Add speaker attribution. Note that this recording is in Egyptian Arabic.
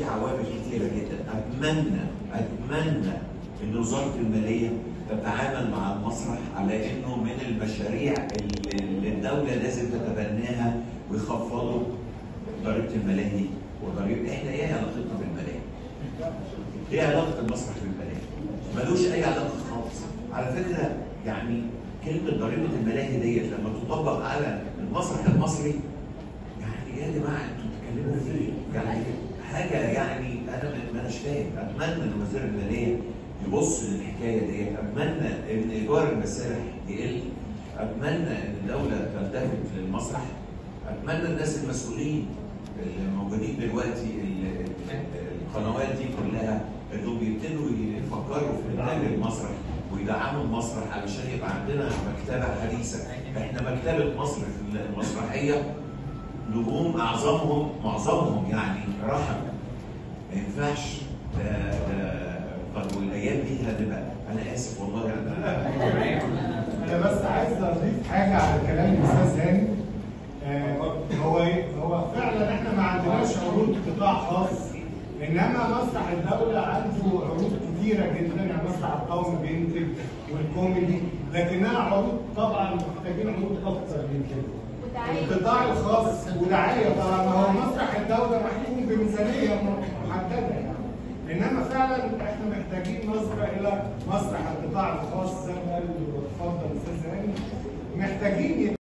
Speaker 1: في عوامل كتيره جدا اتمنى اتمنى ان وزاره الماليه تتعامل مع المسرح على انه من المشاريع اللي اللي الدوله لازم تتبناها ويخفضوا ضريبه الملاهي وضريبه احنا ايه علاقتنا بالملاهي؟ ايه علاقه المسرح بالملاهي؟ ملوش اي علاقه خالص على فكره يعني كلمه ضريبه الملاهي ديت لما تطبق على المسرح المصري يعني يا جماعه انتوا بتتكلموا في ايه؟ يعني حاجه يعني انا ما اناش فاهم اتمنى ان وزير الماليه يبص للحكايه ديت اتمنى ان ايجار المسارح يقل اتمنى ان الدوله تلتفت للمسرح اتمنى الناس المسؤولين اللي موجودين دلوقتي ال- القنوات دي كلها انهم يبتدوا يفكروا في انتاج المسرح ويدعموا المسرح علشان يبقى عندنا مكتبه حديثه احنا مكتبه مصر في المسرحيه نجوم اعظمهم معظمهم يعني رحم ما ينفعش ده ده طب والايام دي هتبقى انا اسف والله انا
Speaker 2: انا بس عايز اضيف حاجه على كلام الاستاذ هاني آه، هو إيه؟ هو فعلا احنا ما عندناش عروض قطاع خاص انما مسرح الدوله عنده عروض كتيره جدا يعني مسرح القومي بينتج والكوميدي لكنها عروض طبعا محتاجين عروض اكتر من كده القطاع الخاص ودعايه طبعا ما هو مسرح الدوله محكوم بميزانيه محدده يعني انما فعلا احنا محتاجين نظره الى مسرح القطاع الخاص زي ما قال اتفضل استاذ هاني محتاجين